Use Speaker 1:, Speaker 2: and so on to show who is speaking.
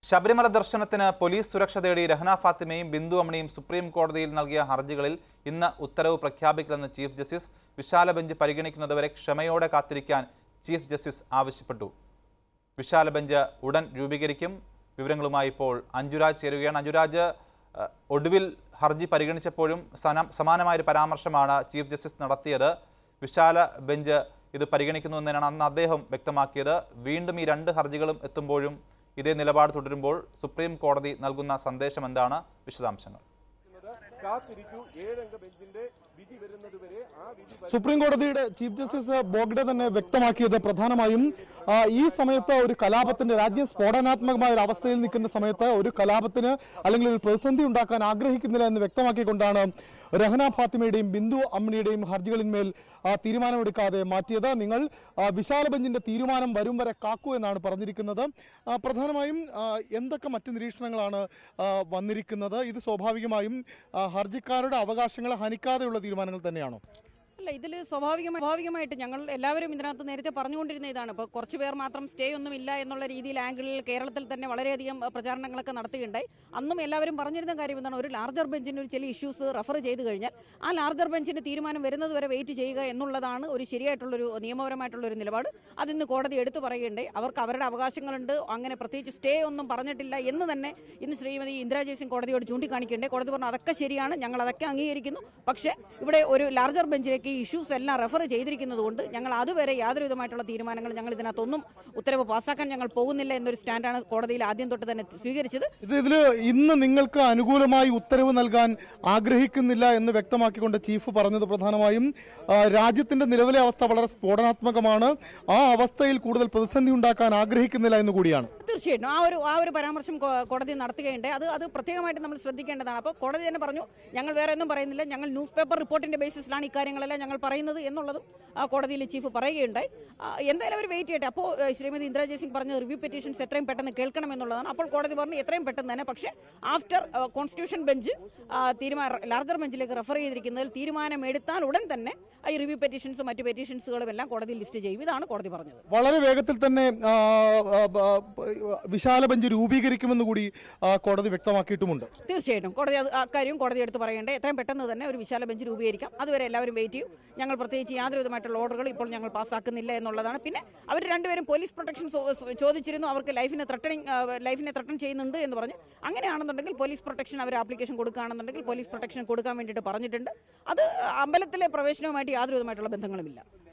Speaker 1: ശബരിമല ദർശനത്തിന് പോലീസ് സുരക്ഷ തേടി രഹ്ന ഫാത്തിമയും ബിന്ദു അമ്മണിയും സുപ്രീം കോടതിയിൽ നൽകിയ ഹർജികളിൽ ഇന്ന് ഉത്തരവ് പ്രഖ്യാപിക്കില്ലെന്ന് ചീഫ് ജസ്റ്റിസ് വിശാല ബെഞ്ച് പരിഗണിക്കുന്നതുവരെ ക്ഷമയോടെ കാത്തിരിക്കാൻ ചീഫ് ജസ്റ്റിസ് ആവശ്യപ്പെട്ടു വിശാല ബെഞ്ച് ഉടൻ രൂപീകരിക്കും വിവരങ്ങളുമായി ഇപ്പോൾ അഞ്ജുരാജ് ചേരുകയാണ് അഞ്ജുരാജ് അഹ്, ഒടുവിൽ ഹർജി പരിഗണിച്ചപ്പോഴും സന- സമാനമായൊരു പരാമർശമാണ് ചീഫ് ജസ്റ്റിസ് നടത്തിയത് വിശാല ബെഞ്ച് ഇത് പരിഗണിക്കുന്നു എന്നതിനാണ് അന്ന് അദ്ദേഹം വ്യക്തമാക്കിയത് വീണ്ടും ഈ രണ്ട് ഹർജികളും എത്തുമ്പോഴും ഇതേ നിലപാട് തുടരുമ്പോൾ സുപ്രീം കോടതി നൽകുന്ന സന്ദേശം എന്താണ് വിശദാംശങ്ങൾ
Speaker 2: കാത്തിരിക്കൂ ഏഴംഗ ബെഞ്ചിന്റെ വിധി വരുന്നതുവരെ ആ വിധി
Speaker 3: സുപ്രീം കോടതിയുടെ ചീഫ് ജസ്റ്റിസ് ബോഗ്ഡെ തന്നെ വ്യക്തമാക്കിയത് പ്രധാനമായും ആ, ഈ സമയത്ത് ഒരു കലാപത്തിന്റെ രാജ്യം സ്ഫോടനാത്മകമായ ഒരു അവസ്ഥയിൽ നിൽക്കുന്ന സമയത്ത് ഒരു കലാപത്തിന് അല്ലെങ്കിൽ ഒരു പ്രതിസന്ധി ഉണ്ടാക്കാൻ ആഗ്രഹിക്കുന്നില്ല എന്ന് വ്യക്തമാക്കിക്കൊണ്ടാണ് രഹന ഫാത്തിമയുടെയും ബിന്ദു അമ്മിണിയുടെയും ഹർജികളിന്മേൽ ആ, തീരുമാനമെടുക്കാതെ മാറ്റിയത് നിങ്ങൾ ആ, വിശാല ബെഞ്ചിന്റെ തീരുമാനം വരും വരെ കാക്കൂ എന്നാണ് പറഞ്ഞിരിക്കുന്നത് ആ, പ്രധാനമായും ആ, എന്തൊക്കെ മറ്റ് നിരീക്ഷണങ്ങളാണ് ആ, വന്നിരിക്കുന്നത് ഇത് സ്വാഭാവികമായും ആ, ഹർജിക്കാരുടെ അവകാശങ്ങളെ ഹനിക്കാതെയുള്ള തീരുമാനങ്ങൾ തന്നെയാണോ
Speaker 4: അല്ല ഇതിൽ സ്വാഭാവികമായി സ്വാഭാവികമായിട്ട് ഞങ്ങൾ എല്ലാവരും ഇതിനകത്ത് നേരത്തെ പറഞ്ഞുകൊണ്ടിരുന്ന ഇതാണ് ഇപ്പോൾ കുറച്ച് പേർ മാത്രം സ്റ്റേ ഒന്നും ഇല്ല എന്നുള്ള രീതിയിൽ ആംഗിളിൽ കേരളത്തിൽ തന്നെ വളരെയധികം അഹ്, പ്രചാരണങ്ങളൊക്കെ നടത്തുകയുണ്ടായി അന്നും എല്ലാവരും പറഞ്ഞിരുന്ന കാര്യം എന്താണ് ഒരു ലാർജർ ബെഞ്ചിന് ഒരു ചില ഇഷ്യൂസ് റെഫർ ചെയ്ത് കഴിഞ്ഞാൽ ആ ലാർജർ ബെഞ്ചിന് തീരുമാനം വരുന്നത് വരെ വെയിറ്റ് ചെയ്യുക എന്നുള്ളതാണ് ഒരു ശരിയായിട്ടുള്ളൊരു നിയമപരമായിട്ടുള്ളൊരു നിലപാട് അതിന്ന് കോടതി എടുത്തു പറയുകയുണ്ടായി അവർക്ക് അവരുടെ അവകാശങ്ങളുണ്ട് അങ്ങനെ പ്രത്യേകിച്ച് സ്റ്റേ ഒന്നും പറഞ്ഞിട്ടില്ല എന്ന് തന്നെ ഇന്ന് ശ്രീമതി ഇന്ദിരാ ജയസിംഗ് കോടതിയോട് ചൂണ്ടിക്കാണിക്കേണ്ടേ കോടതി പറഞ്ഞു അതൊക്കെ ശരിയാണ് ഞങ്ങൾ അതൊക്കെ അംഗീകരിക്കുന്നു പക്ഷേ ഇവിടെ ഒരു ലാർജർ ബെഞ്ചിലേക്ക് ഈ ഇഷ്യൂസ് എല്ലാം റെഫർ ചെയ്തിരിക്കുന്നത് കൊണ്ട് ഞങ്ങൾ അതുവരെ യാതൊരു വിധമായിട്ടുള്ള തീരുമാനങ്ങൾ ഞങ്ങൾ ഇതിനകത്തൊന്നും ഉത്തരവ് പാസ്സാക്കാൻ ഞങ്ങൾ പോകുന്നില്ല എന്നൊരു സ്റ്റാൻഡാണ് കോടതിയിൽ ആദ്യം തൊട്ട് തന്നെ സ്വീകരിച്ചത്
Speaker 3: ഇത് ഇതിൽ ഇന്ന് നിങ്ങൾക്ക് അനുകൂലമായി ഉത്തരവ് നൽകാൻ ആഗ്രഹിക്കുന്നില്ല എന്ന് വ്യക്തമാക്കിക്കൊണ്ട് ചീഫ് പറഞ്ഞത് പ്രധാനമായും ആ, രാജ്യത്തിന്റെ നിലവിലെ അവസ്ഥ വളരെ സ്ഫോടനാത്മകമാണ് ആ അവസ്ഥയിൽ കൂടുതൽ പ്രതിസന്ധി ഉണ്ടാക്കാൻ ആഗ്രഹിക്കുന്നില്ല എന്ന് കൂടിയാണ്
Speaker 4: തീർച്ചയായിട്ടും ആ ഒരു ആ ഒരു പരാമർശം കോ- കോടതി നടത്തുകയുണ്ട് അത് അത് പ്രത്യേകമായിട്ട് നമ്മൾ ശ്രദ്ധിക്കേണ്ടതാണ് അപ്പോൾ കോടതി തന്നെ പറഞ്ഞു ഞങ്ങൾ വേറെ ഒന്നും പറയുന്നില്ല ഞങ്ങൾ ന്യൂസ് പേപ്പർ റിപ്പോർട്ടിന്റെ ബേസിസിലാണ് ഇക്കാര്യങ്ങളെല്ലാം ഞങ്ങൾ പറയുന്നത് എന്നുള്ളതും ആ കോടതിയിൽ ചീഫ് പറയുകയുണ്ടായി ആ, എന്തായാലും അവർ വെയിറ്റ് ചെയ്യട്ടെ അപ്പോൾ ഏഹ്, ശ്രീമതി ഇന്ദിരാ ജയസിംഗ് പറഞ്ഞ റിവ്യൂ പെറ്റീഷൻസ് എത്രയും പെട്ടെന്ന് കേൾക്കണം എന്നുള്ളതാണ് അപ്പോൾ കോടതി പറഞ്ഞു എത്രയും പെട്ടെന്ന് തന്നെ പക്ഷേ ആഫ്റ്റർ കോൺസ്റ്റിറ്റ്യൂഷൻ ബെഞ്ച് തീരുമാനം ലാർജർ ബെഞ്ചിലേക്ക് റെഫർ ചെയ്തിരിക്കുന്നതിൽ തീരുമാനം എടുത്താൽ ഉടൻ തന്നെ ഈ റിവ്യൂ പെറ്റീഷൻസും മറ്റ് പെറ്റീഷൻസുകളും എല്ലാം കോടതി ലിസ്റ്റ് ചെയ്യും ഇതാണ് കോടതി പറഞ്ഞത്
Speaker 3: വളരെ വേഗത്തിൽ തന്നെ ആ, ആ, ആ, വിശാല ബെഞ്ച് രൂപീകരിക്കുമെന്ന് കൂടി ആ, കോടതി വ്യക്തമാക്കിയിട്ടുമുണ്ട്
Speaker 4: തീർച്ചയായിട്ടും കോടതി അത് അക്കാര്യവും കോടതി എടുത്ത് പറയേണ്ടത് എത്രയും പെട്ടെന്ന് തന്നെ ഒരു വിശാല ബെഞ്ച് രൂപീകരിക്കാം അതുവരെ എല്ലാവരും വെയിറ്റ് ചെയ്യും ഞങ്ങൾ പ്രത്യേകിച്ച് യാതൊരു വിധമായിട്ടുള്ള ഓർഡറുകൾ ഇപ്പോൾ ഞങ്ങൾ പാസ്സാക്കുന്നില്ല എന്നുള്ളതാണ് പിന്നെ അവർ രണ്ടുപേരും പോലീസ് പ്രൊട്ടക്ഷൻ ചോദിച്ചിരുന്നു അവർക്ക് ലൈഫിനെ ത്രട്ടണിങ് ലൈഫിനെ ത്രട്ടൺ ചെയ്യുന്നുണ്ട് എന്ന് പറഞ്ഞു അങ്ങനെയാണെന്നുണ്ടെങ്കിൽ പോലീസ് പ്രൊട്ടക്ഷൻ അവർ ആപ്ലിക്കേഷൻ കൊടുക്കുകയാണെന്നുണ്ടെങ്കിൽ പോലീസ് പ്രൊട്ടക്ഷൻ കൊടുക്കാൻ വേണ്ടിയിട്ട് പറഞ്ഞിട്ടുണ്ട് അത് അമ്പലത്തിലെ പ്രവേശനവുമായിട്ട് യാതൊരു വിധമായിട്ടുള്ള ബന്ധങ്ങളുമില്ല